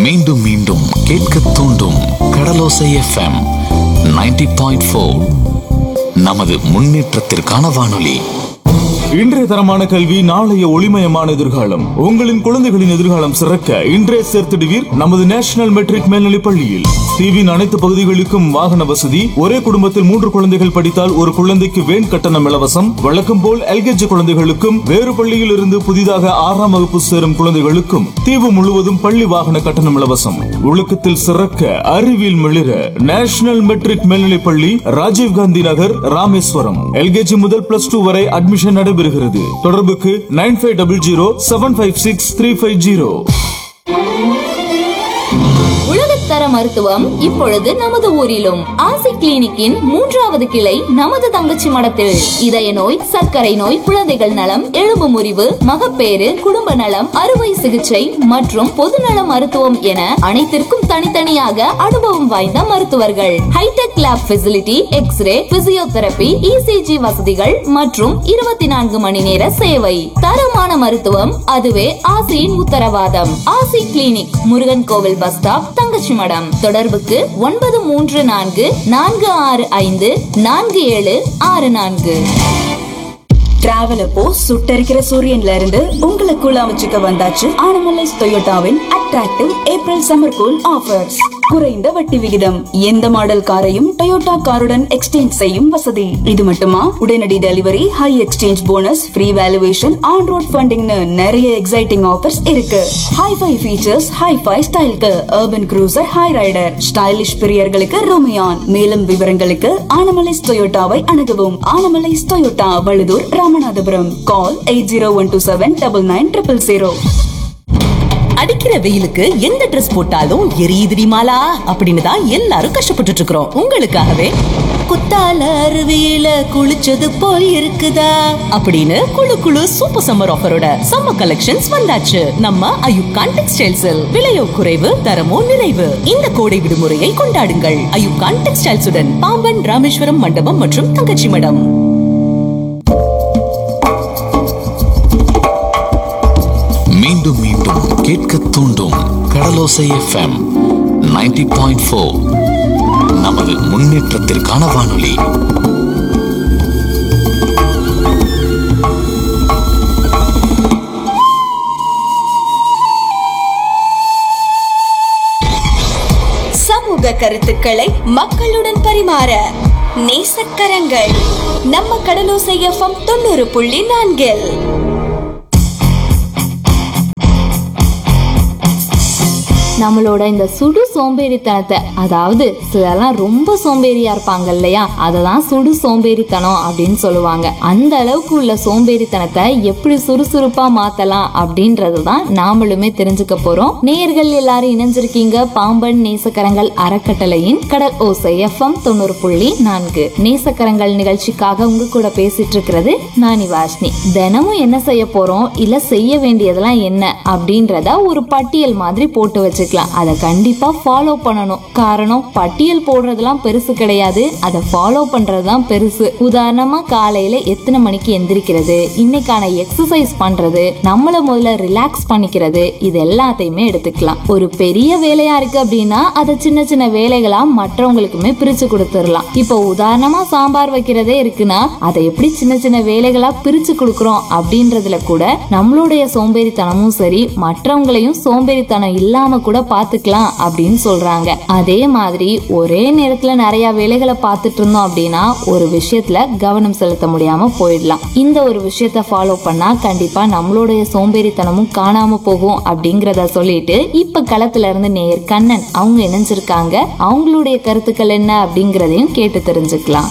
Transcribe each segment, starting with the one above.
மீண்டும் மீண்டும் கேட்க தூண்டும் கடலோசை எஃப்எம் 90.4 பாயிண்ட் ஃபோர் நமது முன்னேற்றத்திற்கான வானொலி இன்றைய தரமான கல்வி நாளைய ஒளிமயமான எதிர்காலம் உங்களின் குழந்தைகளின் எதிர்காலம் சிறக்க இன்றே சேர்த்திடுவீர் நமது நேஷனல் மெட்ரிக் மேல்நிலைப் பள்ளியில் தீவின் அனைத்து பகுதிகளுக்கும் வாகன வசதி ஒரே குடும்பத்தில் மூன்று குழந்தைகள் படித்தால் ஒரு குழந்தைக்கு வேன் கட்டணம் இலவசம் வழக்கம் போல் எல்கேஜி குழந்தைகளுக்கும் வேறு பள்ளியில் இருந்து புதிதாக ஆறாம் வகுப்பு சேரும் குழந்தைகளுக்கும் தீவு முழுவதும் பள்ளி வாகன கட்டணம் இலவசம் ஒழுக்கத்தில் சிறக்க அறிவியல் மிளிர நேஷனல் மெட்ரிக் மேல்நிலைப் பள்ளி ராஜீவ்காந்தி நகர் ராமேஸ்வரம் எல்கேஜி முதல் பிளஸ் டூ வரை அட்மிஷன் நடைபெறுகிறது தொடர்புக்கு nine five double zero seven five six three five zero உலகத்தர மருத்துவம் இப்பொழுது நமது ஊரிலும் ஆசி கிளினிக்கின் மூன்றாவது கிளை நமது தங்கச்சி மடத்தில் இதய நோய் சர்க்கரை நோய் குழந்தைகள் நலம் எலும்பு முறிவு மகப்பேறு குடும்ப நலம் அறுவை சிகிச்சை மற்றும் பொதுநல மருத்துவம் என அனைத்திற்கும் தனித்தனியாக அனுபவம் வாய்ந்த மருத்துவர்கள் hitech lab facility xray physiotherapy ECG வசதிகள் மற்றும் இருபத்தி நான்கு மணி நேர சேவை தரமான மருத்துவம் அதுவே ஆசியின் உத்தரவாதம் ஆசி கிளினிக் முருகன் கோவில் பஸ் ஸ்டாப் தங்கச்சி மடம் தொடர்புக்கு ஒன்பது மூன்று நான்கு நான்கு ஆறு ஐந்து நான்கு ஏழு ஆறு நான்கு டிராவல் அப்போ சுட்டரிக்கிற சூரியன்ல இருந்து உங்களை கூலா வச்சுக்க வந்தாச்சு ஆனமலைஸ் டொயோட்டாவின் attractive April summer cool offers குறைந்த வட்டி விகிதம் எந்த மாடல் காரையும் டொயோட்டா காருடன் எக்ஸ்சேஞ்ச் செய்யும் வசதி இது மட்டுமா உடனடி delivery high exchange bonus free valuation on road ஃபண்டிங்னு நிறைய எக்ஸைட்டிங் ஆஃபர்ஸ் இருக்கு ஹைஃபை ஃபீச்சர்ஸ் ஹைஃபை ஸ்டைலுக்கு urban cruiser Hyryder stylish பிரியர்களுக்கு ரோமியான் மேலும் விவரங்களுக்கு ஆனமலைஸ் டொயோட்டாவை அணுகவும் Anamallais Toyota Vazhudhur Ramanathapuram call eight zero one two seven double nine triple zero அடிக்கிற வெயிலுக்கு எந்த Dress போட்டாலும் எரியுதுடி மாலா அப்படின்னு தான் எல்லாரும் கஷ்டப்பட்டுட்டு இருக்கிறோம் உங்களுக்காகவே குத்தால அருவியில குளிச்சது போல் இருக்குதா அப்படின்னு குளு குளு சூப்பர் சம்மர் ஆஃபரோட சம்மர் கலெக்ஷன்ஸ் வந்தாச்சு நம்ம அயுப்கான் டெக்ஸ்டைல்ஸில் விலையோ குறைவு தரமோ நிறைவு இந்த கோடை விடுமுறையை கொண்டாடுங்கள் அயுப்கான் டெக்ஸ்டைல்ஸுடன் பாம்பன் ராமேஸ்வரம் மண்டபம் மற்றும் தங்கச்சி மடம் மீண்டும் மீண்டும் கேட்க தூண்டும் கடலோசை எஃப்எம் 90.4 பாயிண்ட் ஃபோர் நமது முன்னேற்றத்திற்கான வானொலி சமூக கருத்துக்களை மக்களுடன் பரிமாற நேசக்கரங்கள் நம்ம கடலோசை எஃப்எம் தொண்ணூறு புள்ளி நான்கில் நம்மளோட இந்த சுடு சோம்பேறித்தனத்தை அதாவது சிலர்லாம் ரொம்ப சோம்பேறியா இருப்பாங்க இல்லையா அததான் சுடு சோம்பேறித்தனம் அப்படின்னு சொல்லுவாங்க அந்த அளவுக்கு உள்ள சோம்பேறித்தனத்தை எப்படி சுறுசுறுப்பா மாத்தலாம் அப்படின்றது தான் நாமளுமே தெரிஞ்சுக்க போறோம் நேயர்கள் எல்லாரும் இணைஞ்சிருக்கீங்க பாம்பன் நேசக்கரங்கள் அறக்கட்டளையின் கடல் ஓசை எஃப்எம் தொண்ணூறு புள்ளி நான்கு நேசக்கரங்கள் நிகழ்ச்சிக்காக உங்க கூட பேசிட்டு இருக்கிறது நானி வாஷ்னி தினமும் என்ன செய்ய போறோம் இல்ல செய்ய வேண்டியதெல்லாம் என்ன அப்படின்றத ஒரு பட்டியல் மாதிரி போட்டு வச்சுக்கலாம் அதை கண்டிப்பா ஃபாலோ பண்ணணும் காரணம் பட்டியல் போடுறதெல்லாம் பெருசு கிடையாது அதை ஃபாலோ பண்றதுதான் பெருசு உதாரணமா காலையில எத்தனை மணிக்கு எந்திரிக்கிறது இன்னைக்கான எக்ஸசைஸ் பண்றது நம்மள முதல்ல ரிலாக்ஸ் பண்ணிக்கிறது இது எல்லாத்தையுமே எடுத்துக்கலாம் ஒரு பெரிய வேலையா இருக்கு அப்படின்னா அதை சின்ன சின்ன வேலைகளா மற்றவங்களுக்குமே பிரிச்சு கொடுத்துடலாம் இப்போ உதாரணமா சாம்பார் வைக்கிறதே இருக்குன்னா அதை எப்படி சின்ன சின்ன வேலைகளா பிரிச்சு கொடுக்கறோம் அப்படின்றதுல கூட நம்மளுடைய சோம்பேறித்தனமும் சரி மற்றவங்களையும் சோம்பேறித்தனம் இல்லாம கூட பாத்துக்கலாம் அப்படின்னு சொல்றாங்க அதே மாதிரி ஒரே நேரத்துல நிறைய வேலைகளை பார்த்துட்டு இருந்தோம் அப்படின்னா ஒரு விஷயத்துல கவனம் செலுத்த முடியாம போயிடலாம் இந்த ஒரு விஷயத்த ஃபாலோ பண்ணா கண்டிப்பா நம்மளுடைய சோம்பேறித்தனமும் காணாம போகும் அப்படிங்கறத சொல்லிட்டு இப்ப களத்துல இருந்து நேயர் கண்ணன் அவங்க இணைஞ்சிருக்காங்க அவங்களுடைய கருத்துக்கள் என்ன அப்படிங்கறதையும் கேட்டு தெரிஞ்சுக்கலாம்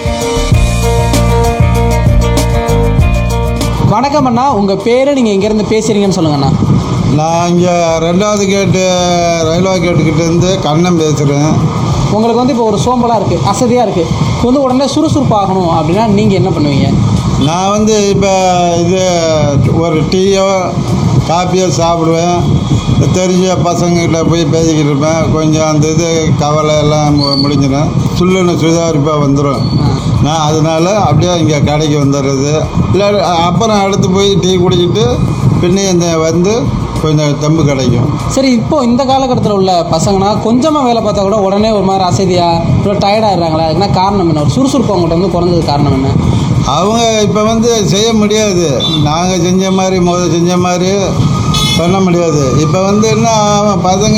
வணக்கம் அண்ணா உங்கள் பேரை நீங்கள் எங்கேருந்து பேசுகிறீங்கன்னு சொல்லுங்கண்ணா நான் இங்கே ரெண்டாவது கேட்டு ரயில்வே கேட்டுக்கிட்டேருந்து கண்ணன் பேசுகிறேன் உங்களுக்கு வந்து இப்போ ஒரு சோம்பலாக இருக்குது அசதியாக இருக்குது இப்போ வந்து உடனே சுறுசுறுப்பாகணும் அப்படின்னா நீங்கள் என்ன பண்ணுவீங்க நான் வந்து இப்போ இது ஒரு டீயோ காப்பியோ சாப்பிடுவேன் தெரிஞ்ச பசங்ககிட்ட போய் பேசிக்கிட்டு இருப்பேன் கொஞ்சம் அந்த இது கவலை எல்லாம் மு- முடிஞ்சிடும் சுள்ளுன்னு சுதாரிப்பாக வந்துடும் நான் அதனால அப்படியே இங்கே கடைக்கு வந்துடுறது இல்லை அப்புறம் அடுத்து போய் டீ குடிச்சிட்டு பின்னே இந்த வந்து கொஞ்சம் தெம்பு கிடைக்கும் சரி இப்போ இந்த காலகட்டத்தில் உள்ள பசங்கன்னா கொஞ்சமாக வேலை பார்த்தா கூட உடனே ஒரு மாதிரி அசதியாக இல்லை டயர்டாகிடுறாங்களா என்ன காரணம் என்ன ஒரு சுறுசுறுப்பு அவங்கள்ட்ட வந்து குறைஞ்சது காரணம் என்ன அவங்க இப்போ வந்து செய்ய முடியாது நாங்கள் செஞ்ச மாதிரி முதல் செஞ்ச மாதிரி பண்ண முடியாது இப்போ வந்து என்ன அவன் பசங்க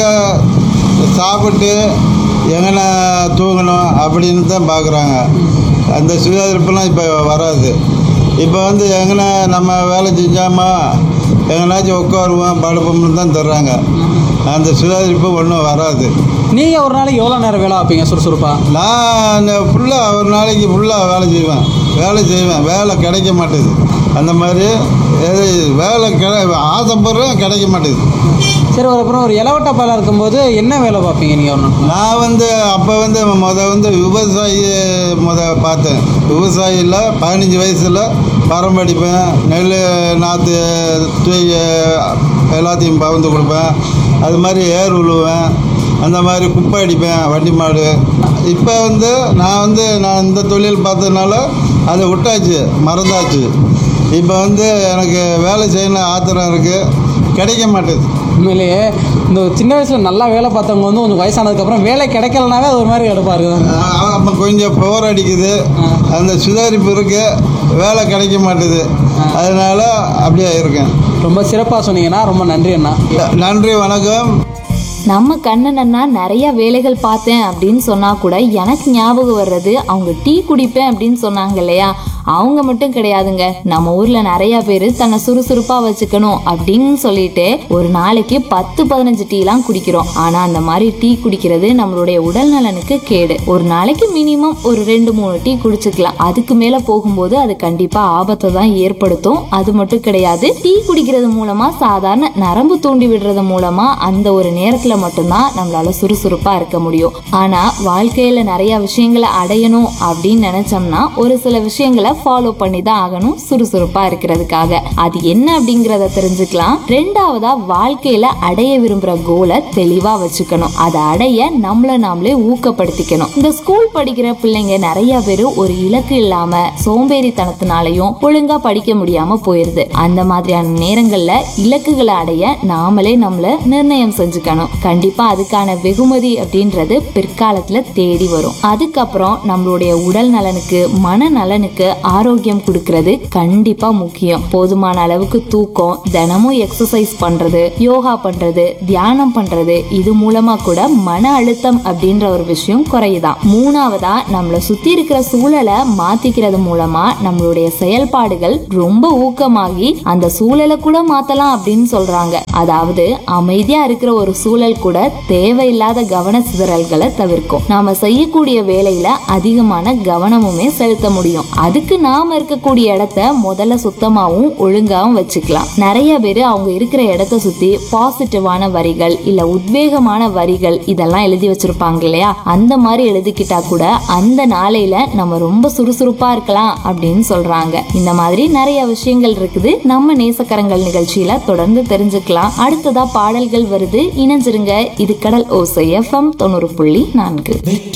சாப்பிட்டு எங்கன தூங்கணும் அப்படின்னு தான் பார்க்குறாங்க அந்த சுகாதாரப்பெல்லாம் இப்போ வராது இப்போ வந்து எங்கன நம்ம வேலை செஞ்சாமா எங்கனாச்சும் உட்காருவோம் படுப்போம்னு தான் தர்றாங்க அந்த சுகாதாரிப்பு ஒன்றும் வராது நீங்கள் ஒரு நாளைக்கு எவ்வளோ நேரம் வேலை வைப்பீங்க சுறுசுறுப்பாக நான் ஃபுல்லாக ஒரு நாளைக்கு ஃபுல்லாக வேலை செய்வேன் வேலை செய்வேன் வேலை கிடைக்க மாட்டேது அந்த மாதிரி எது வேலை கிடை ஆசைப்படுறேன் கிடைக்க மாட்டேது சரி ஒரு அப்புறம் ஒரு இலவட்ட பாலாக இருக்கும்போது என்ன வேலை பார்ப்பீங்க நீங்கள் ஒரு நாள் நான் வந்து அப்போ வந்து முத வந்து விவசாயி முத பார்த்தேன் விவசாயியில் பதினஞ்சு வயசில் பரம் அடிப்பேன் நெல் நாற்று தூக்கி எல்லாத்தையும் பகிர்ந்து கொடுப்பேன் அது மாதிரி ஏர் உழுவேன் அந்த மாதிரி குப்பை அடிப்பேன் வண்டி மாடு இப்போ வந்து நான் வந்து நான் இந்த தொழில் பார்த்ததுனால அதை விட்டாச்சு மறந்தாச்சு இப்போ வந்து எனக்கு வேலை செய்யணும் ஆத்திரம் இருக்குது கிடைக்க மாட்டேது உண்மையிலேயே இந்த சின்ன வயசில் நல்லா வேலை பார்த்தவங்க வந்து கொஞ்சம் வயசானதுக்கப்புறம் வேலை கிடைக்கலனாவே அது ஒரு மாதிரி எடுப்பாக இருக்குது அப்போ கொஞ்சம் போர் அடிக்குது அந்த சுதாரிப்பு இருக்கு வேலை கிடைக்க மாட்டுது அதனால அப்படியே இருக்கேன் ரொம்ப சிறப்பாக சொன்னீங்கன்னா ரொம்ப நன்றி அண்ணா நன்றி வணக்கம் நம்ம கண்ணன் அண்ணா நிறைய வேலைகள் பார்த்தேன் அப்படின்னு சொன்னா கூட எனக்கு ஞாபகம் வர்றது அவங்க டீ குடிப்பேன் அப்படின்னு சொன்னாங்க இல்லையா அவங்க மட்டும் கிடையாதுங்க நம்ம ஊர்ல நிறைய பேர் தன்னை சுறுசுறுப்பா வச்சுக்கணும் அப்படின்னு சொல்லிட்டு ஒரு நாளைக்கு பத்து பதினஞ்சு டீலாம் குடிக்கிறோம் ஆனா அந்த மாதிரி டீ குடிக்கிறது நம்மளுடைய உடல் நலனுக்கு கேடு ஒரு நாளைக்கு மினிமம் ஒரு ரெண்டு மூணு டீ குடிச்சுக்கலாம் அதுக்கு மேல போகும்போது அது கண்டிப்பா ஆபத்தை தான் ஏற்படுத்தும் அது மட்டும் கிடையாது டீ குடிக்கிறது மூலமா சாதாரண நரம்பு தூண்டி விடுறது மூலமா அந்த ஒரு நேரத்துல மட்டும்தான் நம்மளால சுறுசுறுப்பா இருக்க முடியும் ஆனா வாழ்க்கையில நிறைய விஷயங்களை அடையணும் அப்படின்னு நினைச்சோம்னா ஒரு சில விஷயங்களை ஃபாலோ பண்ணி தான் ஆகணும் சுறுசுறுப்பா இருக்கிறதுக்காக அது என்ன அப்படிங்கறத தெரிஞ்சுக்கலாம் ரெண்டாவதா வாழ்க்கையில அடைய விரும்புற கோலை தெளிவா வச்சுக்கணும் அதை அடைய நம்மள நாமளே ஊக்கப்படுத்திக்கணும் இந்த ஸ்கூல் படிக்கிற பிள்ளைங்க நிறைய பேர் ஒரு இலக்கு இல்லாம சோம்பேறித்தனத்தினாலையும் ஒழுங்கா படிக்க முடியாம போயிருது அந்த மாதிரியான நேரங்கள்ல இலக்குகளை அடைய நாமளே நம்மள நிர்ணயம் செஞ்சுக்கணும் கண்டிப்பா அதுக்கான வெகுமதி அப்படின்றது பிற்காலத்துல தேடி வரும் அதுக்கப்புறம் நம்மளுடைய உடல் நலனுக்கு மன நலனுக்கு ஆரோக்கியம் கொடுக்கறது கண்டிப்பா முக்கியம் போதுமான அளவுக்கு தூக்கம் தினமும் எக்ஸசைஸ் பண்றது யோகா பண்றது தியானம் பண்றது இது மூலமா கூட மன அழுத்தம் அப்படின்ற ஒரு விஷயம் குறையுதான் மூணாவதா நம்மள சுத்தி இருக்கிற சூழலை மாத்திக்கிறது மூலமா நம்மளுடைய செயல்பாடுகள் ரொம்ப ஊக்கமாகி அந்த சூழலை கூட மாத்தலாம் அப்படின்னு சொல்றாங்க அதாவது அமைதியா இருக்கிற ஒரு சூழல் கூட தேவையில்லாத கவன சிதறல்களை தவிர்க்கும் நாம செய்யக்கூடிய வேலையில அதிகமான கவனமுமே செலுத்த முடியும் அதுக்கு நாம இருக்கக்கூடிய இடத்த முதல்ல சுத்தமாவும் ஒழுங்காவும் வச்சுக்கலாம் நிறைய பேர் அவங்க இருக்கிற இடத்த சுத்தி பாசிட்டிவான வரிகள் இல்ல உத்வேகமான வரிகள் இதெல்லாம் எழுதி வச்சிருப்பாங்க இல்லையா அந்த மாதிரி எழுதிக்கிட்டா கூட அந்த நாளையில நம்ம ரொம்ப சுறுசுறுப்பா இருக்கலாம் அப்படின்னு சொல்றாங்க இந்த மாதிரி நிறைய விஷயங்கள் இருக்குது நம்ம நேசக்கரங்கள் நிகழ்ச்சியில தொடர்ந்து தெரிஞ்சுக்கலாம் அடுத்ததா பாடல்கள் வருது இணைஞ்சிருங்க இது கடல் ஓசை எஃப்எம் தொண்ணூறு புள்ளி நான்கு